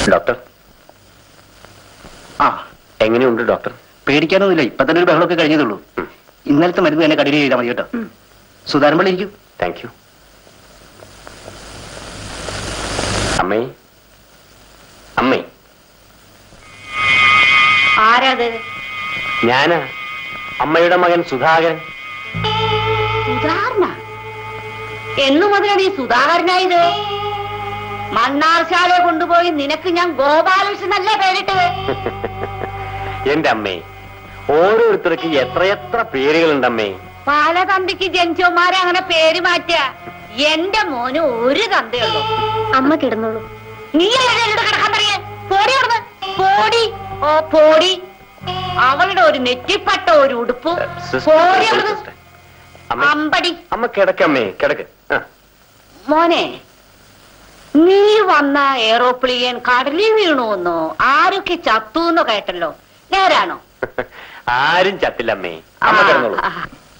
Doctor ആ എങ്ങനെയുണ്ട് doctor പേടിക്കാനൊന്നുമില്ല ഇപ്പൊ തന്നെ ഒരു ബഹളമൊക്കെ കഴിഞ്ഞതുള്ളൂ ഉം. ഇന്നലത്തെ മരുന്ന് തന്നെ കടിയിൽ ചെയ്താൽ മതി കേട്ടോ സുധാരമ്പള്ളി ഇരിക്കും താങ്ക് യു അമ്മേ അമ്മേ ആരാത് ഞാനാ അമ്മയുടെ മകൻ സുധാകരൻ സുധാകരന എന്നു മുതലാണ് ഈ സുധാകരനായത് മണ്ണാർശാലയെ കൊണ്ടുപോയി നിനക്ക് ഞാൻ ഗോപാലകൃഷ്ണനല്ലേ പേരിട്ടത് എന്റെ അമ്മേ ഓരോരുത്തർക്ക് എത്രയെത്ര പേരുകളുണ്ടമ്മേ പല തന്തയ്ക്ക് ജനിച്ചവന്മാരെ അങ്ങനെ പേര് മാറ്റുക എന്റെ മോന് ഒരു തന്തയുള്ളൂ അമ്മ കിടന്നോളൂ നീ അല്ലേ എന്നോട് കിടക്കാൻ പറയേ പോടി അവിടുന്ന് പോടി ഓ പോടി അവളുടെ ഒരു നെറ്റിപ്പട്ട ഒരു ഉടുപ്പ് സിസ്റ്റർ, പോടി അവിടുന്ന് സിസ്റ്റർ. അമ്മേ, അമ്പടി അമ്മ കിടക്കമ്മേ കിടക്ക് ആ. മോനെ നീ വന്ന എയറോപ്ലെയിൻ കടലിൽ വീണുവെന്നോ ആരൊക്കെ ചത്തുവെന്നോ കേട്ടല്ലോ നേരാണോ ആരും ചത്തില്ലമ്മേ അമ്മ ആ, കിടന്നോളൂ ആ.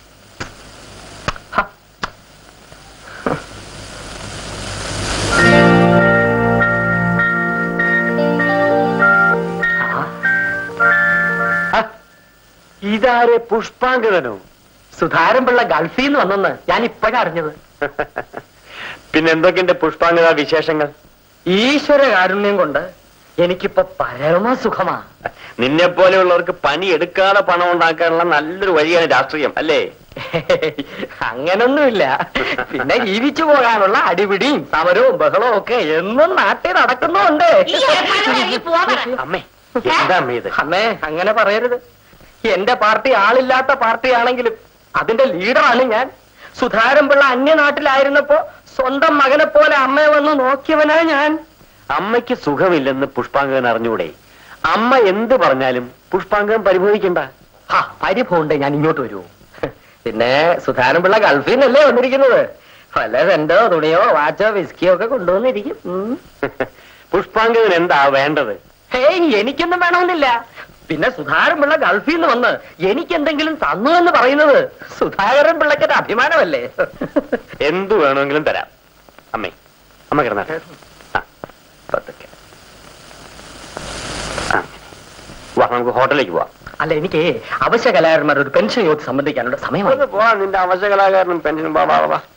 ആ, ഇതാരെ പുഷ്പാങ്കതനോ സുധാരൻപിള്ള ഗൾഫിൽ നിന്ന് വന്നെന്ന് ഞാൻ ഇപ്പോഴാ അറിഞ്ഞത് പിന്നെ എന്തൊക്കെയുണ്ട് പുഷ്പാങ്കത വിശേഷങ്ങൾ ഈശ്വര കാരുണ്യം കൊണ്ട് എനിക്കിപ്പോ പരമസുഖമാ നിന്നെ പോലെയുള്ളവർക്ക് പണി എടുക്കാതെ പണം ഉണ്ടാക്കാനുള്ള നല്ലൊരു വഴിയാണ് രാഷ്ട്രീയം അല്ലേ അങ്ങനൊന്നുമില്ല പിന്നെ ജീവിച്ചു പോകാനുള്ള അടിപിടിയും സമരവും ബഹളവും ഒക്കെ എന്നും നാട്ടിൽ നടക്കുന്നുണ്ട് ഈ ഏർപ്പാട് കഴിഞ്ഞ് പോവാൻ പറ. അമ്മേ എന്താ അമ്മേ ഇത് അമ്മേ അങ്ങനെ പറയരുത് എന്റെ പാർട്ടി ആളില്ലാത്ത പാർട്ടിയാണെങ്കിലും അതിന്റെ ലീഡറാണ് ഞാൻ സുധാരൻപിള്ള അന്യനാട്ടിലായിരുന്നപ്പോ സ്വന്തം മകനെ പോലെ അമ്മയെ വന്ന് നോക്കിയവനാ ഞാൻ അമ്മയ്ക്ക് സുഖമില്ലെന്ന് പുഷ്പാങ്കൻ അറിഞ്ഞൂടെ അമ്മ എന്ത് പറഞ്ഞാലും പുഷ്പാങ്കൻ പരിഭവിക്കണ്ട ഹാ പരിഭവമുണ്ട് ഞാൻ ഇങ്ങോട്ട് വരുമോ പിന്നെ സുധാരൻപിള്ള ഗൾഫിൽ നിന്നല്ലേ വന്നിരിക്കുന്നത് വല്ല സെന്റോ തുണിയോ വാച്ചോ വിസ്കിയോ ഒക്കെ കൊണ്ടുവന്നിരിക്കും ഉം. പുഷ്പാങ്കൻ എന്താ വേണ്ടത് ഹേയ് എനിക്കൊന്നും വേണമെന്നില്ല പിന്നെ സുധാകരൻ പിള്ള ഗൾഫിൽ നിന്ന് വന്ന് എനിക്ക് എന്തെങ്കിലും തന്നു എന്ന് പറയുന്നത് സുധാകരൻ പിള്ളയ്ക്ക് ഒരു അഭിമാനമല്ലേ എന്തു വേണമെങ്കിലും തരാം അമ്മേ അമ്മ കിടന്നാട്ടെ ആ, പതുക്കെ. ആ. വാ നമുക്ക് ഹോട്ടലിലേക്ക് പോവാം അല്ല എനിക്ക് അവശ്യ കലാകാരന്മാർ ഒരു പെൻഷൻ യോഗ്യത സംബന്ധിക്കാനുള്ള സമയമായി ഒന്ന് പോവാം നിന്റെ അവശ കലാകാരനും പെൻഷനും വാ വാ വാ, വാ